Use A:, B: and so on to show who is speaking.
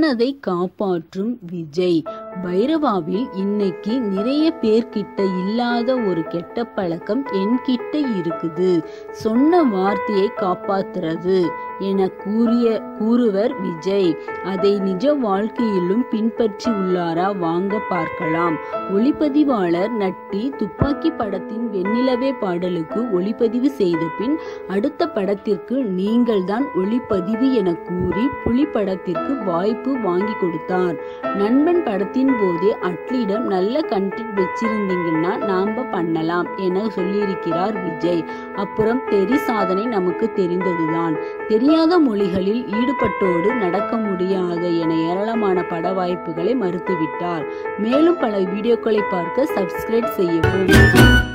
A: சொன்னதை காப்பாற்றும் விஜய் பைரவாவில் இன்னைக்கு நிறைய பேர்கிட்ட இல்லாத ஒரு கெட்ட பழக்கம் என்கிட்ட இருக்குது சொன்ன வார்த்தையை காப்பாத்துறது என கூறிய கூறுவர் விஜய் அதை நிஜ வாழ்க்கையிலும் பின்பற்றி உள்ளாரா வாங்க பார்க்கலாம் ஒளிப்பதிவாளர் நட்டி துப்பாக்கி படத்தின் வெண்ணிலவே பாடலுக்கு ஒளிப்பதிவு செய்த பின் அடுத்த படத்திற்கு நீங்கள் தான் ஒளிப்பதிவு என கூறி புலி படத்திற்கு வாய்ப்பு வாங்கி கொடுத்தார் நண்பன் படத்தின் போதே அட்லியிடம் நல்ல கண்டென்ட் வச்சிருந்தீங்கன்னா நாம பண்ணலாம் என சொல்லியிருக்கிறார் விஜய் அப்புறம் தெரி சாதனை நமக்கு தெரிந்ததுதான் தெரியாத மொழிகளில் ஈடுபட்டோடு நடக்க முடியாத என ஏராளமான பட வாய்ப்புகளை மறுத்துவிட்டார் மேலும் பல வீடியோக்களை பார்க்க சப்ஸ்கிரைப் செய்யவும்